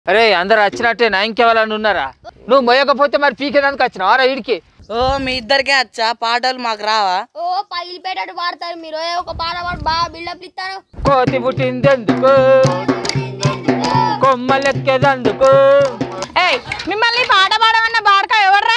అరే అందరు వచ్చినట్టే నా ఇంకెవరన్నా ఉన్నారా నువ్వు మొయ్యకపోతే మరి పీకేదానికి వచ్చినావు రా ఇడికి ఓ మీ ఇద్దరికే వచ్చా పాటలు మాకు రావా ఓ పగిలిపోయేటట్టు పాడతారు మీరు ఏ ఒక పాట పాడు బాగా బిల్డప్ ఇస్తారు కోతి పుట్టిందెందుకు కొమ్మలెక్కేదందుకు ఏయ్ మిమ్మల్ని పాట పాడమన్న బాడక ఎవర్రా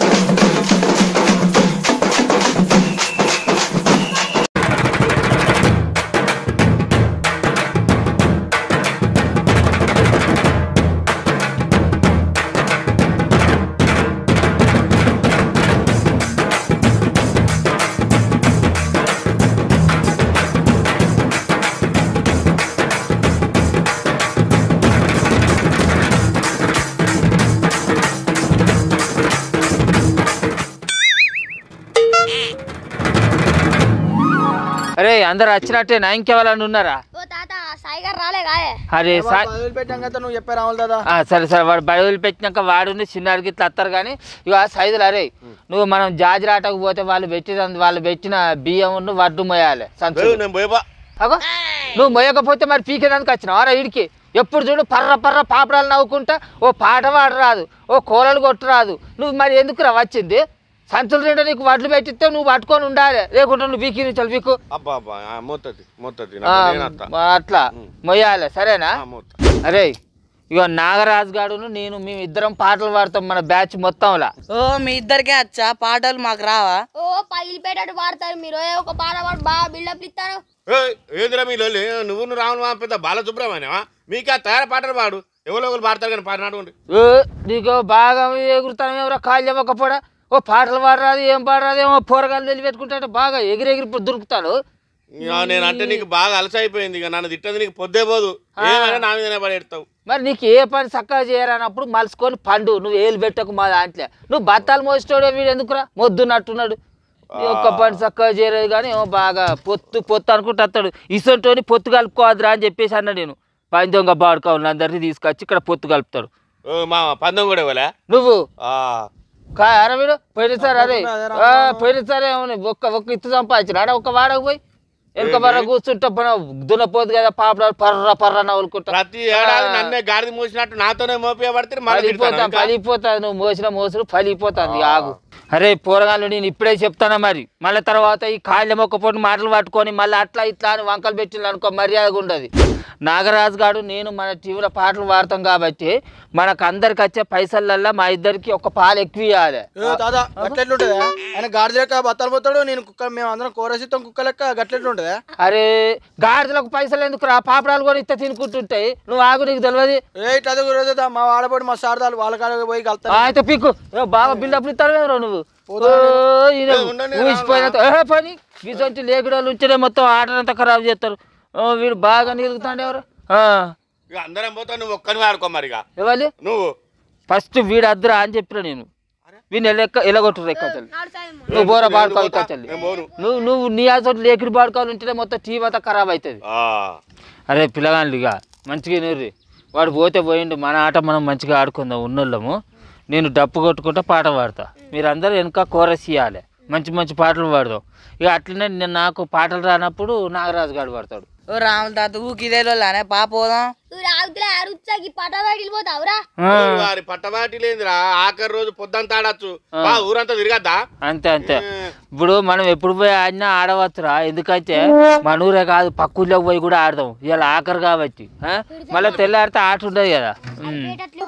అరే అందరు వచ్చినట్టే నా ఇంకెవరన్నా ఉన్నారా ఓ తాత సాయి గారు రాలే కాయే అరే సా వదిలిపెట్టాం కదా నువ్వు చెప్పే రావాలి దాదా ఆ, సరే సరే వాడు బయలు పెట్టినాక వాడుని చిన్నాడికి ఇట్లా వస్తారు కానీ ఇక సైజులు అరే నువ్వు మనం జాజిరాటకు పోతే వాళ్ళు పెట్టిన వాళ్ళు పెట్టిన బియ్యం వడ్డు మొయ్యాలి సంచులు నేను పోయబా అగో నువ్వు మొయ్యకపోతే మరి పీకేదానికి వచ్చినావు రా ఇడికి ఎప్పుడు చూడు పర్ర పర్ర పాపడాలు నవ్వుకుంటా ఓ పాట పాడ రాదు ఓ కూరలు కొట్టు రాదు నువ్వు మరి ఎందుకు రా వచ్చింది సంచులు రెండు నీకు వడ్లు పెట్టిస్తే నువ్వు పట్టుకొని ఉండాలి లేకుంటే నువ్వు పీకి నుంచి పీకు అబ్బా అబ్బా ఆ, మోత్తది మోత్తది ఆ, నేను అత్త అట్లా మొయ్యాలి సరేనా ఆ, మోత్త అరే ఇగో నాగరాజు గాడును నేను మేము ఇద్దరం పాటలు పాడతాం మన బ్యాచ్ మొత్తంలా ఓ మీ ఇద్దరికే వచ్చా పాటలు మాకు రావా ఓ పగిలిపోయేటట్టు పాడతారు మీరు ఏ ఒక పాట పాడు బాగా బిల్డప్ ఇస్తారు ఏయ్, ఏందిరా మీ లొల్లి నువ్వు నువ్వు రావణ మా పెద్ద బాలసుబ్రహ్మణ్యమా మీకు ఆ తయారు పాటలు పాడు ఎవరో ఒకరు పాడతారు కానీ పాట నాటు ఏ, నీకు బాగా ఎగురుతాను ఎవరో కాళ్ళు ఇవ్వకపోడా ఓ పాటలు పాడరాదు ఏం పాడరాదు ఏమో పోరగాళ్ళు వెళ్ళి పెట్టుకుంటే బాగా ఎగిరి ఎగిరి ఇప్పుడు దొరుకుతాడు నేను అంటే నీకు బాగా అలసైపోయింది ఇక నన్ను తిట్టది నీకు పొద్దే పోదు ఏమైనా నా మీదనే పడేస్తావు మరి నీకు ఏ పని చక్కగా చేయరానప్పుడు మలుసుకొని పండు నువ్వు ఏలు పెట్టకు మా దాంట్లో నువ్వు బత్తాలు మోసేటోడే వీడు ఎందుకురా మొద్దున్నట్టున్నాడు నీ ఒక్క పని చక్కగా చేయలేదు కానీ ఏమో బాగా పొత్తు పొత్తు అనుకుంటూ వస్తాడు ఇసంటోని పొత్తు కలుపుకోవద్దురా అని చెప్పేసి అన్నా నేను పని దొంగ బాడుకోవాలి అందరినీ తీసుకొచ్చి ఇక్కడ పొత్తు కలుపుతాడు ఓ, మా పందం కూడా ఇవ్వలే నువ్వు ఆ, కా అరే వీడు పోయినసారి అరే ఆ, పోయినసారి ఏమని ఒక్క ఒక్క ఇత్తు సంపాదించిన ఆడ ఒక్క వాడకు పోయి వెనక బర్ర కూర్చుంటే పన దున్నపోదు కదా పాపడాలు పర్ర పర్ర నవ్వులుకుంటా ప్రతి ఏడాది నన్నే గాడిద మూసినట్టు నాతోనే మోపేయబడితే మళ్ళీ ఫలిపోతా ఫలిపోతుంది నువ్వు మోసిన మోసుడు ఫలిపోతుంది ఆగు అరే పోరగాళ్ళు నేను ఇప్పుడే చెప్తానా మరి మళ్ళీ తర్వాత ఈ కాళ్ళ మొక్క పొట్టు మాటలు పట్టుకొని మళ్ళీ అట్లా ఇట్లా అని వంకలు పెట్టింది అనుకో మర్యాదగా ఉండదు నాగరాజు గారు నేను మన టీవీలో పాటలు పాడతాం కాబట్టి మనకు అందరికి వచ్చే పైసలల్లా మా ఇద్దరికి ఒక పాలు ఎక్కువ ఇవ్వాలి ఏ దాదా గట్లెట్లుంటదా ఆయన గాడిద లెక్క బత్తాలు పోతాడు నేను కుక్క మేము అందరం కోరసిస్తాం కుక్క లెక్క గట్లెట్లుంటదా అరే గాడిదలకు పైసలు ఎందుకు రా పాపడాలు కూడా ఇస్తే తినుకుంటుంటాయి నువ్వు ఆగు నీకు తెలియదు ఏ ఇట్లా అది కుదరదు మా వాడబడి మా సారదాలు వాళ్ళ కాడ పోయి కలుతారు అయితే పీకు ఏ, బాగా బిల్డప్ ఇస్తాడు నువ్వు ఓ, ఈయన ఏ, ఉండని ఊసిపోయినంత ఏ, పని ఇటువంటి లేకుడాలు ఉంటేనే మొత్తం ఆటనంతా ఖరాబ్ చేస్తారు ఓ, వీడు బాగా నిలుగుతాడు ఎవరు ఆ, ఇక అందరం పోతా నువ్వు ఒక్కని ఆడుకో మరి ఇక ఎవరు నువ్వు ఫస్ట్ వీడు అద్దరా అని చెప్పిన నేను వీడిని ఎలెక్క ఎలగొట్టు రెక్కచల్లి నాడు సాయి నువ్వు బోర పాడుకోవాలి కచ్చల్లి నేను పోను నువ్వు నువ్వు నీ అసలు లేకుడు పాడుకోవాలి ఉంటేనే మొత్తం టీవీ అంతా ఖరాబ్ అవుతుంది ఆ, అరే పిల్లగాళ్ళు ఇక మంచిగా నూరి వాడు పోతే పోయిండు మన ఆట మనం మంచిగా ఆడుకుందాం ఉన్నోళ్ళము నేను డప్పు కొట్టుకుంటా పాట పాడతా మీరందరూ వెనుక కోరస్ ఇవ్వాలి మంచి మంచి పాటలు పాడదాం ఇక అట్లనే నేను నాకు పాటలు రానప్పుడు నాగరాజు గారు పాడతాడు ఓ రాముల తాత ఊకి ఇదే లోనే పా పోదాం నువ్వు రాగుతులే అరుచాకి పాట పాడి వెళ్ళిపోతావురా ఆ, వారి పట్టబాటి లేదురా ఆఖరి రోజు పొద్దంతా ఆడచ్చు బా ఊరంతా తిరగద్దా అంతే అంతే ఇప్పుడు మనం ఎప్పుడు పోయి ఆడినా ఆడవచ్చురా ఎందుకంటే మన ఊరే కాదు పక్క ఊళ్ళోకి పోయి కూడా ఆడదాం ఇవాళ ఆఖరు కాబట్టి ఆ? మళ్ళీ తెల్లారితే ఆట ఉండదు కదా ఉమ్. పోయేటట్లు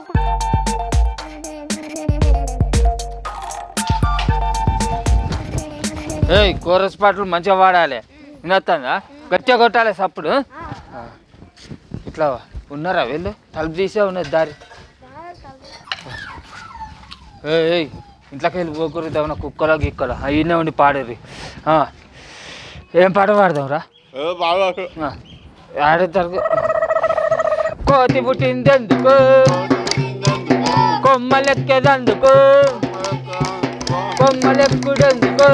ఏయ్ కోరస్ పాటలు మంచిగా వాడాలి వినొస్తుందా గట్టిగా కొట్టాలి సప్పుడు ఆ. ఇట్లా ఉన్నారా వెళ్ళు తలుపు తీసే ఉన్నది దారి ఏయ్ ఏయ్ ఇంట్లోకి వెళ్ళి పోకూడదు ఏమన్నా కుక్కలో గిక్కలో అయినే ఉండి పాడేది ఆ. ఏం పాట పాడదాం రా ఏ, బాగా ఆడతారు కోతి పుట్టిందెందుకు కొమ్మలెక్కేదందుకు కొమ్మలెక్కుడెందుకు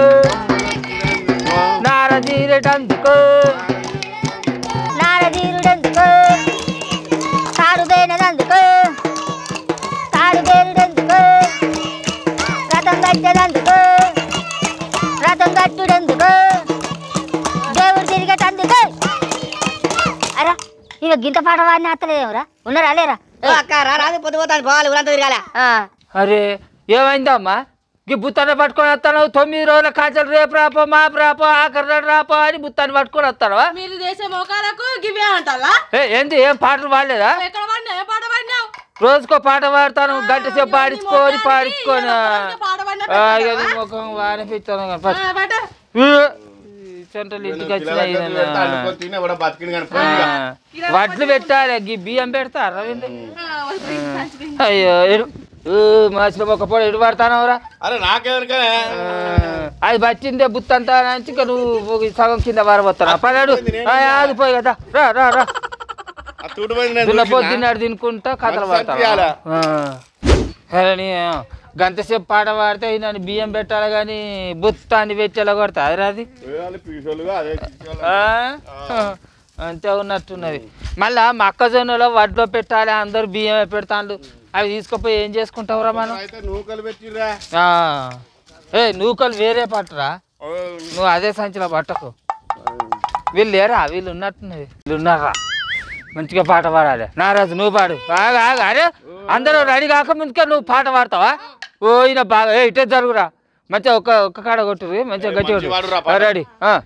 నారదీరటందుకు నారదీరుడెందుకు కాడుబేనదందుకు కాడుబేరుడెందుకు రథం కట్టెదందుకు రథం కట్టుడెందుకు దేవుడు తిరిగేటందుకు అరా ఇక గింత పాట వాడిని అత్తలేదేమరా ఉన్నారా లేరా ఓ అక్క రా రాదు పొద్దు పోతాను పోవాలి ఊరంతా తిరగాల అరే ఏమైందమ్మా ఈ బుత్తాన్ని పట్టుకొని వస్తాను తొమ్మిది రోజుల కాచలు రేపు రాపో మాపు రాపో ఆఖరి నాడు రాపో అని బుత్తాన్ని పట్టుకొని వస్తాను మీరు చేసే మోకాలకు గివే అంటారా ఏ ఏంది ఏం పాటలు పాడలేదా ఎక్కడ పడినా ఏ పాట పడినావు రోజుకో పాట పాడతాను గంట సేపు పాడించుకొని పాడించుకొని పాట పడినా ఆ, ఇక నీ ముఖం వానిపిస్తాను కానీ పట్టు. పాట ఊ, ఈ చెంటలు ఇంటికి వచ్చినాయి ఈయన. తినే కూడా బతికింది కానీ ఆ, వడ్లు పెట్టాలి గీ బియ్యం పెడతారా వీళ్ళు? అయ్యో ఎడు ఊ, మాసిన ఒక పొడ ఎడు పడతానవరా అరే నాకెవరికనే అది పట్టిందే బుత్తంతా నుంచి ఇక నువ్వు ఒక సగం కింద వారబోతాను పడాడు ఆగిపోయి కదా రా రా రా ఆ తూడిపోయింది నేను దున్నపోతు చూసినా. తిన్నాడు తినుకుంటా కథలు మంచి పడతాను సంచియాల. సరే గంటసేపు పాట పాడితే నన్ను బియ్యం పెట్టాలి కానీ బుత్తాన్ని పెట్టేలా కొడతా అది రాది ఏ వాళ్ళు పీసోలుగా అదే చిచ్చోళ్ళు. ఆ? అంతే ఉన్నట్టున్నది మళ్ళా మొక్కజొన్నలో వడ్లో పెట్టాలి అందరు బియ్యమే పెడతాండు అవి తీసుకుపోయి ఏం చేసుకుంటావురా మనం అయితే నూకలు పెట్టిర్రా ఆ. ఏ నూకలు వేరే పట్టరా ఓ, నువ్వు అదే సంచిలో పట్టకు వీళ్ళు లేరా వీళ్ళు ఉన్నట్టున్నది వీళ్ళు ఉన్నారా మంచిగా పాట పాడాలి నారాజు నువ్వు పాడు ఆగు, ఆగు. అరే అందరూ రెడీ కాక ముందుకే నువ్వు పాట పాడతావా ఓ ఈయన బాగా ఏ ఇటే జరుగురా మంచిగా ఒక్క ఒక్క కాడ కొట్టురు మంచిగా గట్టి మంచి వాడురా పాట. రెడీ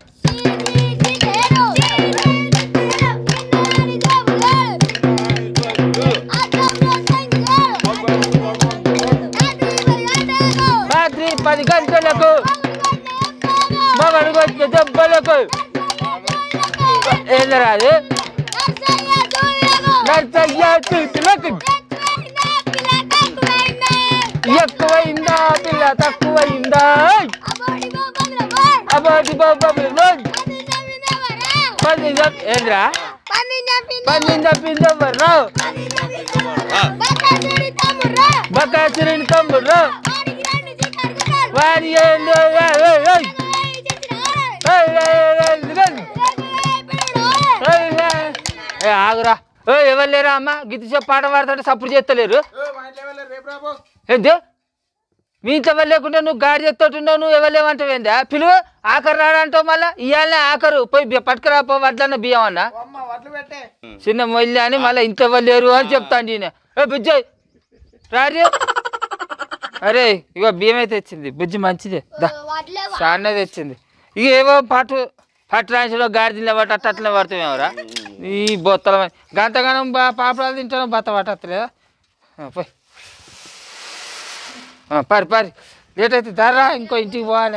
రాత్రి పది గంటలకు మగడు వచ్చే దెబ్బలకు ఏందరా అది నర్సయ్య చూపులకు ఎక్కువైందా పిల్ల తక్కువైందా అబోటి బాబు పది ఏంద్రా పది చెప్పింది రావు బకాసురుని తమ్ముడు వారి ఏందో ఏయ్, ఏయ్, ఏయ్. ఏయ్, ఏయ్, ఏయ్, ఇదిగోండి. ఏయ్, ఏయ్. ఏ ఆగురా ఏ ఎవరు లేరా అమ్మ గిత్తి చెప్పి పాట పాడుతుంటే సప్పుడు చేస్తలేరు ఏంటి మీ ఇంట్లో ఎవరు లేకుంటే నువ్వు గాడి చేస్తుంటున్నావు నువ్వు ఎవరు లేవంటావేందా పిలువు ఆఖరు రాడంటావు మళ్ళా ఇవాళనే ఆఖరు పోయి బి- పట్టుకురా పో వడ్లన్న బియ్యం అన్న అమ్మ వడ్లు పెట్టే చిన్న మొల్లి అని మళ్ళీ ఇంత ఎవరు లేరు అని చెప్తాను ఈయన ఏ బుజ్జయ్ రారి అరే ఇగో బియ్యం అయితే తెచ్చింది బుజ్జి మంచిదే దా చానే తెచ్చింది ఇక ఏవో పాటు పట్టు రాయించడం గాడిదిలో పట్టు అట్ట అట్లనే పడుతున్నావురా ఈ బొత్తల గంతగానం బా పాపడాలు తింటాను బత్త పట్టలేదా పోయి ఆ, పరి పరి లేట్ అయితే ధర ఇంకో ఇంటికి పోవాలి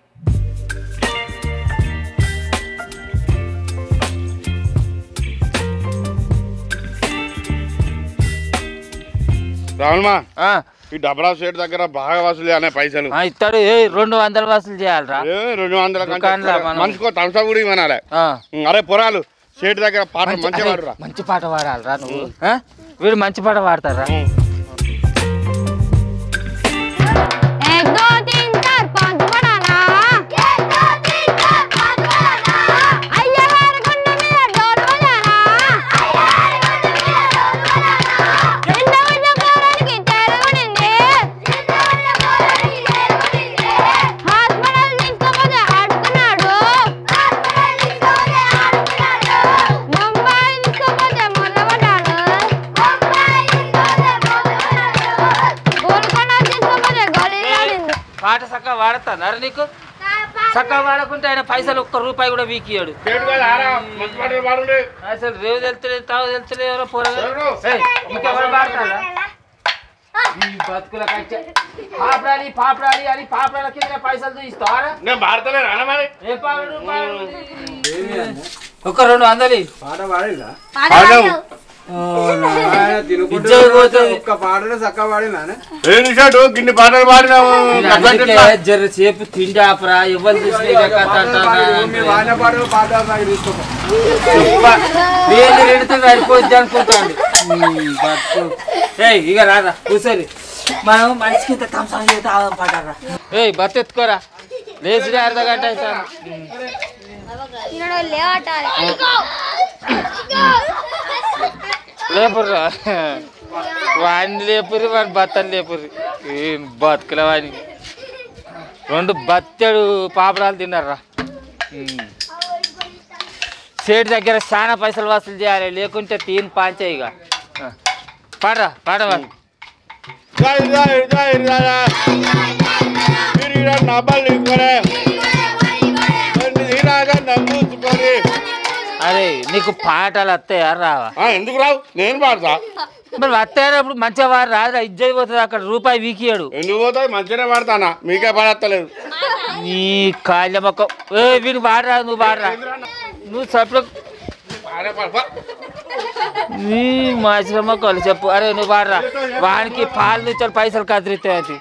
రావణమా ఆ, ఈ డబరా షేట్ దగ్గర బాగా వసూలు అనే పైసలు ఆ, ఇస్తాడు ఏ రెండు వందలు వసూలు చేయాలరా ఏ, రెండు వందల కంటే దుకాణంలో ఎక్కువ. మనం- మనిషికో తంసా కూడా ఇవ్వనాలే ఆ. అరే పొరాలు షేట్ దగ్గర పాట మంచి- మంచిగా అరే, వాడురా మంచి పాట పాడాలరా నువ్వు ఆ? వీడు మంచి పాట పాడతారా एक दो तीन चार पाँच बनाना एक दो तीन चार पाँच बनाना अय्या हर गुंड मेरा ढोल बजाना अय्या हर गुंड मेरा ढोल बजाना जिंदा वजह कारण की तेरे गुनिंदे जिंदा वजह कारण की तेरे गुनिंदे హాస్పిటల్ తీసుకోపోతే ఆడుకున్నాడు హాస్పిటల్ తీసుకోపోతే ఆడుకున్నాడు ముంబై తీసుకోపోతే మొదలపడ్డాడు ముంబై తీసుకోపోతే మొదలపడ్డాడు గోల్కొండ తీసుకోపోతే గోళీ ఆడింది పాట చక్కగా వాడతారు నీకు చక్కగా వాడకుంటే ఆయన పైసలు ఒక్క రూపాయి కూడా వీకియాడు షేట్ కాదు, ఆరా, మంచి పాటలు పాడుండే అసలు రేవు తెలుతలేదు తావు తెలుతలేదు ఎవరో పోరగా ఎవరు? ఏయ్, ఇంకెవరు పాడతారా ఈ బతుకుల కచ్చ పాపడాలి పాపడాలి అని పాపడాల కింద పైసలు తీస్తారా నేను భారతలే రానా మరి ఏ పాపడు పాపడు? ఒక రెండు వందలు పాట పాడినా పాడావు. ఇజ్జత్ పోతుంది. ఒక్క పాటనే చక్క పాడినా ఏ నిషాటు గిన్ని పాటలు పాడినావు అందుకే జర సేపు తిండి ఆపరా ఎవరు చూసినా ఇదే కథ అంటారా? మీ వాడిన పాటలు పాట నాకు తీసుకోపో వేలు రెడితే సరిపోద్ది అనుకుంటాను ఏయ్ ఇక రారా కూర్చోరి మనం మనిషికి ఇంత తంసం చేస్తే ఆగం పడారా ఏయ్ బత్ ఎత్తుకోరా లేచి అర్ధ గంట అవుతాను లేవటాలి లేపుర్రా వాడిని లేపురి వాడి బత్తని లేపురి ఏం బతుకుల వాడిని రెండు బత్తెడు పాపడాలు తిన్నారా సేటు దగ్గర చాలా పైసలు వసూలు చేయాలి లేకుంటే తీన్ పాంచే ఇక ఆ. పాడరా పాడవా జై జై జై జై తిరిగిన నబ్బలు కొనే తీరాగా నమ్ముకొని అరే నీకు పాటలు వస్తాయా రావా ఆ, ఎందుకు రావు నేను పాడతా మరి వస్తాయన్నప్పుడు మంచిగా వాడు రాదురా ఇజ్జయి పోతుంది అక్కడ రూపాయి వీకియాడు ఎందుకు పోతుంది మంచిగానే పాడతానా మీకే పాడతలేదు నీ కాళ్ళ మొక్క ఏ వీడు వాడరా నువ్వు వాడరా నువ్వు సప్పుడు పాడే పాడ, పా. నీ మాసిన మొక్కలు చెప్పు అరే నువ్వు వాడరా వానికి పాలు నుంచి పైసలు కదిరిస్తాయి అది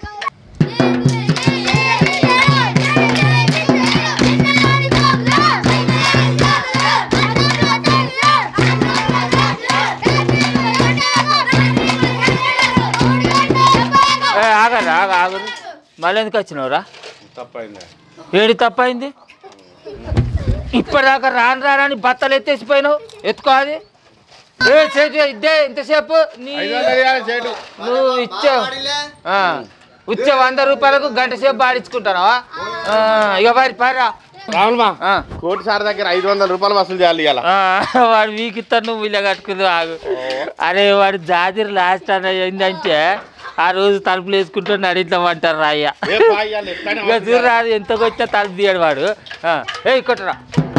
ఏ, ఆగరా ఆగ ఆగు మళ్ళీ ఎందుకు వచ్చినావురా తప్పైంది ఏడి తప్పైంది ఇప్పటిదాకా రాను రాని బత్తలు ఎత్తేసిపోయినావు ఎత్తుకోవాలి ఏ చేతి ఇద్దే ఇంతసేపు నీ ఐదు వందలు ఇవ్వాలి చేటు నువ్వు ఇచ్చావు ఆ, ఇచ్చే వంద రూపాయలకు గంట సేపు బాడించుకుంటావా ఇక వారి పారా రాములమా ఆ. కోటి సార్ దగ్గర ఐదు వందల రూపాయలు వసూలు చేయాలి ఇవాళ ఆ, వాడు వీకిస్తాను నువ్వు ఇలా కట్టుకుంది ఆగు అరే వాడు జాతిరి లాస్ట్ అని ఏంటంటే ఆ రోజు తలుపులు వేసుకుంటూ నడిద్దామంటారు రాయ్య ఏ పా ఇయ్యాలి, ఎట్లయినా ఇక వసూలు చూడు రాదు ఎంత వచ్చినా తలుపు తీయడు వాడు ఆ, ఏ కొట్టరా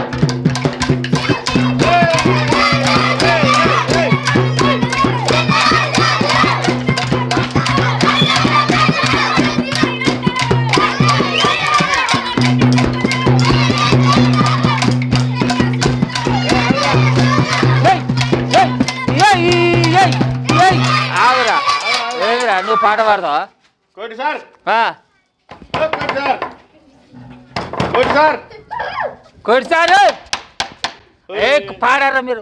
ఏయ్, ఏయ్, ఏయ్, ఏయ్, ఏయ్, ఆగురా ఏమిరా నువ్వు పాట పాడతావా కోటి సార్ ఆ, ఓ కోటి సార్ కోటి సార్ కొట్టారు ఏ పాడారా మీరు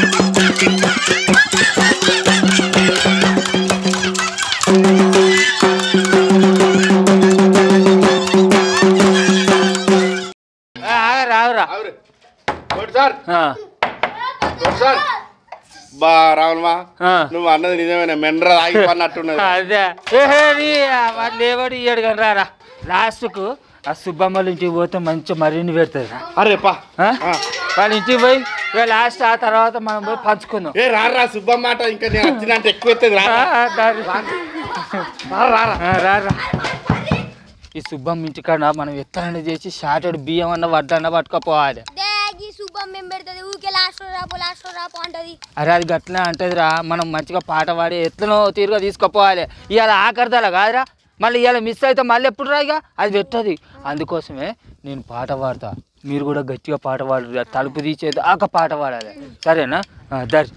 ఆ, ఆగరా ఆగరా ఆవిరి. కోటి సార్ ఆ, కోటి సార్ బా రాములమా ఆ. నువ్వు అన్నది నిజమేనా మెండ్ర ఆగిపోన్నట్టున్నది అదే ఏహే, నీ, ఆ, వాడు లేవాడు ఇయ్యాడు కానీ రారా లాస్ట్కు ఆ సుబ్బమ్మల ఇంటికి పోతే మంచి మరిన్ని పెడుతుంది రా అరే పా ఆ? ఆ. వాళ్ళ ఇంటికి పోయి ఇక లాస్ట్ ఆ తర్వాత మనం పోయి పంచుకుందాం ఏ రారా సుబ్బమ్మాట ఇంకా నేను వచ్చినంటే ఎక్కువ ఎత్తది ఆ, రారా ఆ, దారి. రారా రారా ఆ, రారా ఈ సుబ్బమ్మ ఇంటికాడ మనం ఎత్తనని చేసి షార్టెడ్ బియ్యం అన్న వడ్డన్న పట్టుకపోవాలి దేగి సూపర్ మేము పెడుతుంది ఊకే లాస్ట్ రాపో లాస్ట్ రాపో అంటది అరే అది గట్లనే అంటది రా మనం మంచిగా పాట పాడి ఎట్లనో తీరుగా తీసుకుపోవాలి ఇవాళ ఆఖరిదాల కాదురా మళ్ళీ ఇవాళ మిస్ అయితే మళ్ళీ ఎప్పుడు రా ఇక అది పెట్టదు అందుకోసమే నేను పాట పాడతా మీరు కూడా గట్టిగా పాట పాడరు తలుపు తీసేది ఆక పాట పాడాలి సరేనా ఆ, దరి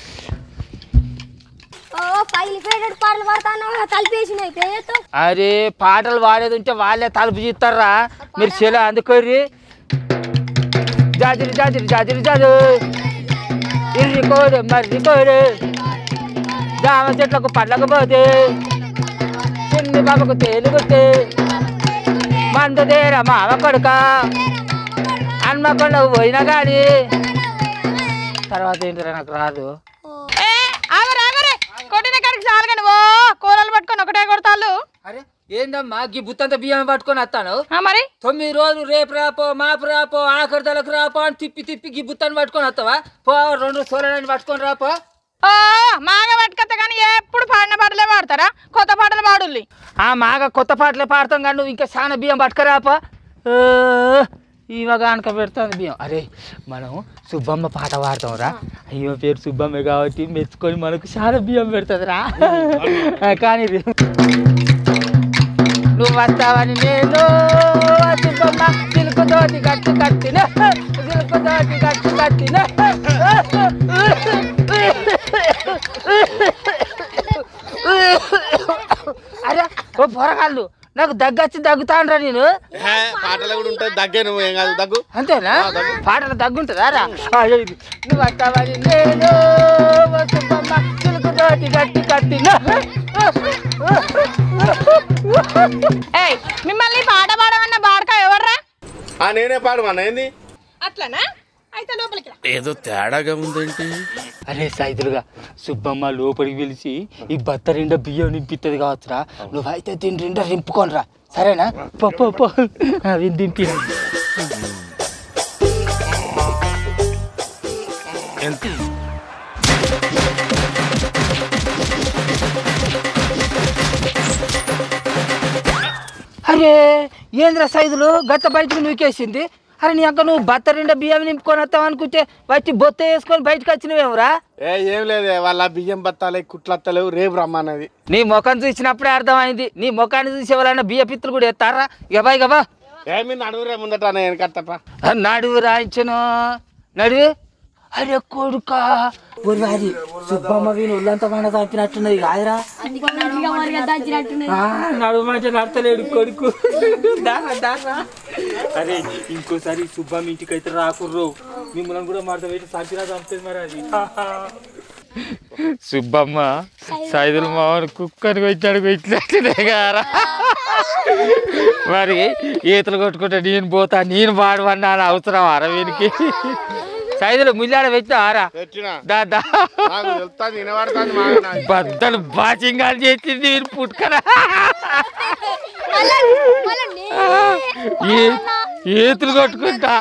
ఓ పగిలిపోయేటట్టు పాటలు పాడతాను తలిపేసినాయి పేరుతో అరే పాటలు పాడేది ఉంటే వాళ్ళే తలుపు తీస్తారా మీరు చెల అందుకోర్రి జాజిరి జాజిరి జాజిరి జాజు ఇర్రి కోడు మర్రి కోడు జామ చెట్లకు పళ్ళకు పోతే చిన్ని బాబుకు తేలుగుతే మందుదేర మామ కొడుక హన్మకొండకు పోయినా కానీ తర్వాత ఏంటిరా నాకు రాదు ఏ ఆగరే ఆగరే కొట్టిన కాడికి చాలు కానీ ఓ కూరలు పట్టుకొని ఒకటే కొడతాళ్ళు అరే ఏందమ్మా గీ బుత్తంత బియ్యం పట్టుకొని వస్తాను ఆ, మరి తొమ్మిది రోజులు రేపు రాపో మాపు రాపో ఆఖరి తలకు రాపో అని తిప్పి తిప్పి గీ బుత్తాన్ని పట్టుకొని వస్తావా పో రెండు సోలని పట్టుకొని రాపో ఓ మాగా పట్టుకొత్త కానీ ఎప్పుడు పాడిన పాటలే పాడతారా కొత్త పాటలు పాడుల్లి ఆ మాగా కొత్త పాటలే పాడతాం కానీ నువ్వు ఇంకా చాలా బియ్యం పట్టుకురాపో ఓ, ఈమె అనక పెడుతుంది బియ్యం అరే మనం సుబ్బమ్మ పాట పాడతాం రా ఈమె పేరు సుబ్బమ్మ కాబట్టి మెచ్చుకొని మనకు చాలా బియ్యం పెడుతుంది రా కానీ ఇది- నువ్వు వస్తావని నేను ఆ సుబ్బమ్మ చిలుకు తోటి కట్టు కట్టిన చిలుకు తోటి కట్టు కట్టిన అరే ఓ పొరగాళ్ళు నాకు దగ్గొచ్చి దగ్గుతానరా నేను ఏ, పాటలు కూడా ఉంటుంది దగ్గే నువ్వు ఏం కాదు దగ్గు అంతేనా పాటలు దగ్గుంటుందా రా అయ్యో ఇది. నువ్వు వస్తావని నేను ఓ సుబ్బమ్మ చిలుకు తోటి కట్టి కట్టిన ఏయ్ మిమ్మల్ని పాట పాడమన్న బాడక ఎవర్రా ఆ నేనే పాడమన్నా ఏంది అట్లనా అయితే లోపలికి రా ఏదో తేడాగా ఉందేంటి అరే సైతులుగా సుబ్బమ్మ లోపలికి పిలిచి ఈ బత్త నిండా బియ్యం నింపిస్తుంది కావచ్చురా నువ్వైతే దీని నిండా నింపుకోనరా సరేనా పో పో పో అవి దింపి ఎంత అరే ఏంద్ర సైజులు గత బయటకు నూకేసింది అరే నీ అక్క నువ్వు బత్త నిండా బియ్యం నింపుకొని వస్తావు అనుకుంటే వచ్చి బొత్త వేసుకొని బయటకు వచ్చినవేమరా ఏ ఏం లేదే వాళ్ళ బియ్యం బత్తాలే కుట్లత్తలేవు రేపు రమ్మన్నది నీ ముఖం చూసినప్పుడే అర్థమైంది నీ ముఖాన్ని చూసి ఎవరైనా బియ్య పిత్తులు కూడా ఎత్తారా గబా గబా ఏమి నడువురే ముందట వెనకట్టప్ప నడువు రాయించను నడువు అరే కొడుక వారి సుబ్బమ్మ వీని ఒళ్ళంతా మన చంపినట్టున్నది కాదురా ఆ, నడువు మంచిగా నడతలేడు కొడుకు దారా దారా అరే ఇంకోసారి సుబ్బమ్మ ఇంటికి అయితే రాకుర్రు మిమ్మల్ని కూడా మాట పెట్టి చంపినా చంపుతుంది మరి అది సుబ్బమ్మ సైదుల మామని కుక్కని వచ్చాడు ఇట్లే గారా మరి ఈతలు కొట్టుకుంటే నేను పోతా నేను పాడమన్నాను అవసరం అర వీనికి సైదులు ముల్లాడ పెట్టిన ఆరా తెచ్చినా దా దా నాకు తెలుస్తుంది వినబడుతుంది మాట నాకు. బద్దలు బాచింగాలు చేసింది నేను పుట్టుకరా ఏ- ఈతలు కొట్టుకుంటా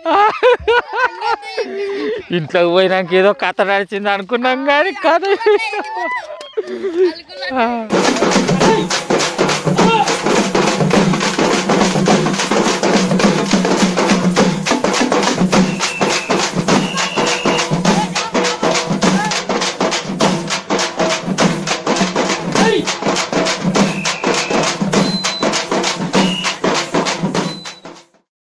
ఇంట్లోకి పోయినాక ఏదో కథ నడిచింది అనుకున్నాం కానీ కథ